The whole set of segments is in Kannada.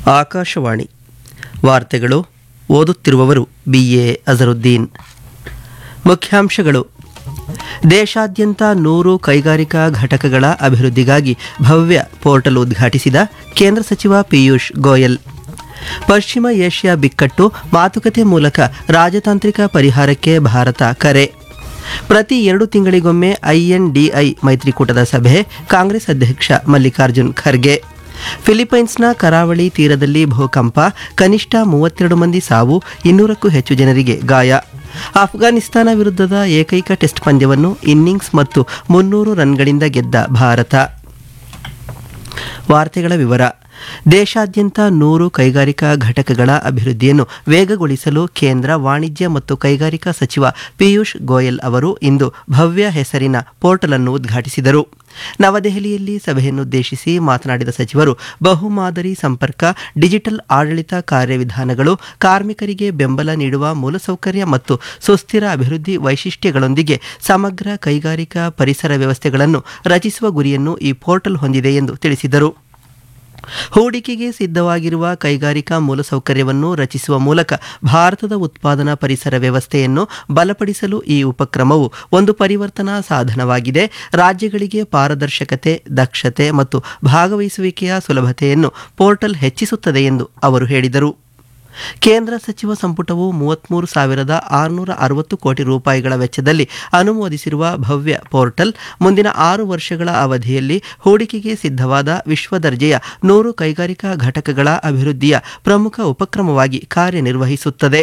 ಆಕಾಶವಾಣಿ ವಾರ್ತೆಗಳು ಓದುತ್ತಿರುವವರು ಬಿ ಎ ಅಜರುದ್ದೀನ್ ಮುಖ್ಯಾಂಶಗಳು ದೇಶಾದ್ಯಂತ ನೂರು ಕೈಗಾರಿಕಾ ಘಟಕಗಳ ಅಭಿವೃದ್ಧಿಗಾಗಿ ಭವ್ಯ ಪೋರ್ಟಲ್ ಉದ್ಘಾಟಿಸಿದ ಕೇಂದ್ರ ಸಚಿವ ಪಿಯೂಷ್ ಗೋಯಲ್ ಪಶ್ಚಿಮ ಏಷ್ಯಾ ಬಿಕ್ಕಟ್ಟು ಮಾತುಕತೆ ಮೂಲಕ ರಾಜತಾಂತ್ರಿಕ ಪರಿಹಾರಕ್ಕೆ ಭಾರತ ಕರೆ ಪ್ರತಿ ಎರಡು ತಿಂಗಳಿಗೊಮ್ಮೆ ಐಎನ್ಡಿಐ ಮೈತ್ರಿಕೂಟದ ಸಭೆ ಕಾಂಗ್ರೆಸ್ ಅಧ್ಯಕ್ಷ ಮಲ್ಲಿಕಾರ್ಜುನ್ ಖರ್ಗೆ ಫಿಲಿಪೈನ್ಸ್ನ ಕರಾವಳಿ ತೀರದಲ್ಲಿ ಭೂಕಂಪ ಕನಿಷ್ಠ ಮೂವತ್ತೆರಡು ಮಂದಿ ಸಾವು ಇನ್ನೂರಕ್ಕೂ ಹೆಚ್ಚು ಜನರಿಗೆ ಗಾಯ ಅಫ್ಘಾನಿಸ್ತಾನ ವಿರುದ್ಧದ ಏಕೈಕ ಟೆಸ್ಟ್ ಪಂದ್ಯವನ್ನು ಇನ್ನಿಂಗ್ಸ್ ಮತ್ತು ಮುನ್ನೂರು ರನ್ಗಳಿಂದ ಗೆದ್ದ ಭಾರತ ವಾರ್ತೆಗಳ ವಿವರ ದೇಶಾದ್ಯಂತ ನೂರು ಕೈಗಾರಿಕಾ ಘಟಕಗಳ ಅಭಿವೃದ್ಧಿಯನ್ನು ವೇಗಗೊಳಿಸಲು ಕೇಂದ್ರ ವಾಣಿಜ್ಯ ಮತ್ತು ಕೈಗಾರಿಕಾ ಸಚಿವ ಪಿಯೂಷ್ ಗೋಯಲ್ ಅವರು ಇಂದು ಭವ್ಯ ಹೆಸರಿನ ಪೋರ್ಟಲ್ ಅನ್ನು ಉದ್ಘಾಟಿಸಿದರು ನವದೆಹಲಿಯಲ್ಲಿ ಸಭೆಯನ್ನುದ್ದೇಶಿಸಿ ಮಾತನಾಡಿದ ಸಚಿವರು ಬಹುಮಾದರಿ ಸಂಪರ್ಕ ಡಿಜಿಟಲ್ ಆಡಳಿತ ಕಾರ್ಯವಿಧಾನಗಳು ಕಾರ್ಮಿಕರಿಗೆ ಬೆಂಬಲ ನೀಡುವ ಮೂಲಸೌಕರ್ಯ ಮತ್ತು ಸುಸ್ಥಿರ ಅಭಿವೃದ್ಧಿ ವೈಶಿಷ್ಟ್ಯಗಳೊಂದಿಗೆ ಸಮಗ್ರ ಕೈಗಾರಿಕಾ ಪರಿಸರ ವ್ಯವಸ್ಥೆಗಳನ್ನು ರಚಿಸುವ ಗುರಿಯನ್ನು ಈ ಪೋರ್ಟಲ್ ಹೊಂದಿದೆ ಎಂದು ತಿಳಿಸಿದರು ಹೂಡಿಕೆಗೆ ಸಿದ್ಧವಾಗಿರುವ ಕೈಗಾರಿಕಾ ಮೂಲಸೌಕರ್ಯವನ್ನು ರಚಿಸುವ ಮೂಲಕ ಭಾರತದ ಉತ್ಪಾದನಾ ಪರಿಸರ ವ್ಯವಸ್ಥೆಯನ್ನು ಬಲಪಡಿಸಲು ಈ ಉಪಕ್ರಮವು ಒಂದು ಪರಿವರ್ತನಾ ಸಾಧನವಾಗಿದೆ ರಾಜ್ಯಗಳಿಗೆ ಪಾರದರ್ಶಕತೆ ದಕ್ಷತೆ ಮತ್ತು ಭಾಗವಹಿಸುವಿಕೆಯ ಸುಲಭತೆಯನ್ನು ಪೋರ್ಟಲ್ ಹೆಚ್ಚಿಸುತ್ತದೆ ಎಂದು ಅವರು ಹೇಳಿದರು ಕೇಂದ್ರ ಸಚಿವ ಸಂಪುಟವು ಮೂವತ್ಮೂರು ಸಾವಿರದ ಆರುನೂರ ಅರವತ್ತು ಕೋಟಿ ರೂಪಾಯಿಗಳ ವೆಚ್ಚದಲ್ಲಿ ಅನುಮೋದಿಸಿರುವ ಭವ್ಯ ಪೋರ್ಟಲ್ ಮುಂದಿನ ಆರು ವರ್ಷಗಳ ಅವಧಿಯಲ್ಲಿ ಹೂಡಿಕೆಗೆ ಸಿದ್ಧವಾದ ವಿಶ್ವ ದರ್ಜೆಯ ನೂರು ಕೈಗಾರಿಕಾ ಘಟಕಗಳ ಅಭಿವೃದ್ಧಿಯ ಪ್ರಮುಖ ಉಪಕ್ರಮವಾಗಿ ಕಾರ್ಯನಿರ್ವಹಿಸುತ್ತದೆ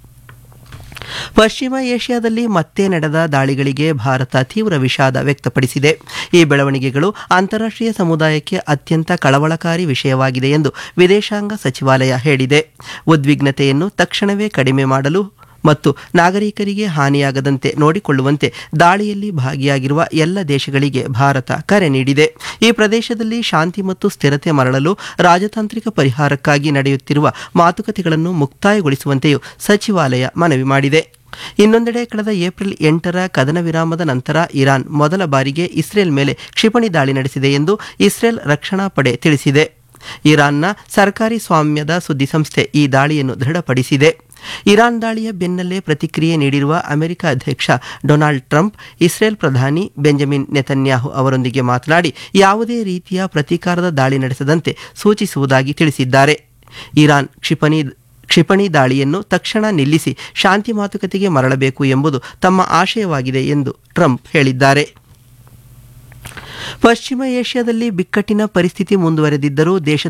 ಪಶ್ಚಿಮ ಏಷ್ಯಾದಲ್ಲಿ ಮತ್ತೆ ನಡೆದ ದಾಳಿಗಳಿಗೆ ಭಾರತ ತೀವ್ರ ವಿಷಾದ ವ್ಯಕ್ತಪಡಿಸಿದೆ ಈ ಬೆಳವಣಿಗೆಗಳು ಅಂತಾರಾಷ್ಟ್ರೀಯ ಸಮುದಾಯಕ್ಕೆ ಅತ್ಯಂತ ಕಳವಳಕಾರಿ ವಿಷಯವಾಗಿದೆ ಎಂದು ವಿದೇಶಾಂಗ ಸಚಿವಾಲಯ ಹೇಳಿದೆ ಉದ್ವಿಗ್ನತೆಯನ್ನು ತಕ್ಷಣವೇ ಕಡಿಮೆ ಮಾಡಲು ಮತ್ತು ನಾಗರಿಕರಿಗೆ ಹಾನಿಯಾಗದಂತೆ ನೋಡಿಕೊಳ್ಳುವಂತೆ ದಾಳಿಯಲ್ಲಿ ಭಾಗಿಯಾಗಿರುವ ಎಲ್ಲ ದೇಶಗಳಿಗೆ ಭಾರತ ಕರೆ ನೀಡಿದೆ ಈ ಪ್ರದೇಶದಲ್ಲಿ ಶಾಂತಿ ಮತ್ತು ಸ್ಥಿರತೆ ಮರಳಲು ರಾಜತಾಂತ್ರಿಕ ಪರಿಹಾರಕ್ಕಾಗಿ ನಡೆಯುತ್ತಿರುವ ಮಾತುಕತೆಗಳನ್ನು ಮುಕ್ತಾಯಗೊಳಿಸುವಂತೆಯೂ ಸಚಿವಾಲಯ ಮನವಿ ಮಾಡಿದೆ ಇನ್ನೊಂದೆಡೆ ಕಳೆದ ಏಪ್ರಿಲ್ ಎಂಟರ ಕದನ ವಿರಾಮದ ನಂತರ ಇರಾನ್ ಮೊದಲ ಬಾರಿಗೆ ಇಸ್ರೇಲ್ ಮೇಲೆ ಕ್ಷಿಪಣಿ ದಾಳಿ ನಡೆಸಿದೆ ಎಂದು ಇಸ್ರೇಲ್ ರಕ್ಷಣಾ ಪಡೆ ತಿಳಿಸಿದೆ ಇರಾನ್ನ ಸರ್ಕಾರಿ ಸ್ವಾಮ್ಯದ ಸುದ್ದಿಸಂಸ್ಥೆ ಈ ದಾಳಿಯನ್ನು ದೃಢಪಡಿಸಿದೆ ಇರಾನ್ ದಾಳಿಯ ಬೆನ್ನಲ್ಲೇ ಪ್ರತಿಕ್ರಿಯೆ ನೀಡಿರುವ ಅಮೆರಿಕ ಅಧ್ಯಕ್ಷ ಡೊನಾಲ್ಡ್ ಟ್ರಂಪ್ ಇಸ್ರೇಲ್ ಪ್ರಧಾನಿ ಬೆಂಜಮಿನ್ ನೆತನ್ಯಾಹು ಅವರೊಂದಿಗೆ ಮಾತನಾಡಿ ಯಾವುದೇ ರೀತಿಯ ಪ್ರತೀಕಾರದ ದಾಳಿ ನಡೆಸದಂತೆ ಸೂಚಿಸುವುದಾಗಿ ತಿಳಿಸಿದ್ದಾರೆ ಇರಾನ್ ಕ್ಷಿಪಣಿ ಕ್ಷಿಪಣಿ ದಾಳಿಯನ್ನು ತಕ್ಷಣ ನಿಲ್ಲಿಸಿ ಶಾಂತಿ ಮಾತುಕತೆಗೆ ಮರಳಬೇಕು ಎಂಬುದು ತಮ್ಮ ಆಶಯವಾಗಿದೆ ಎಂದು ಟ್ರಂಪ್ ಹೇಳಿದ್ದಾರೆ ಪಶ್ಚಿಮ ಏಷ್ಯಾದಲ್ಲಿ ಬಿಕ್ಕಟ್ಟಿನ ಪರಿಸ್ಥಿತಿ ಮುಂದುವರೆದಿದ್ದರೂ ದೇಶದ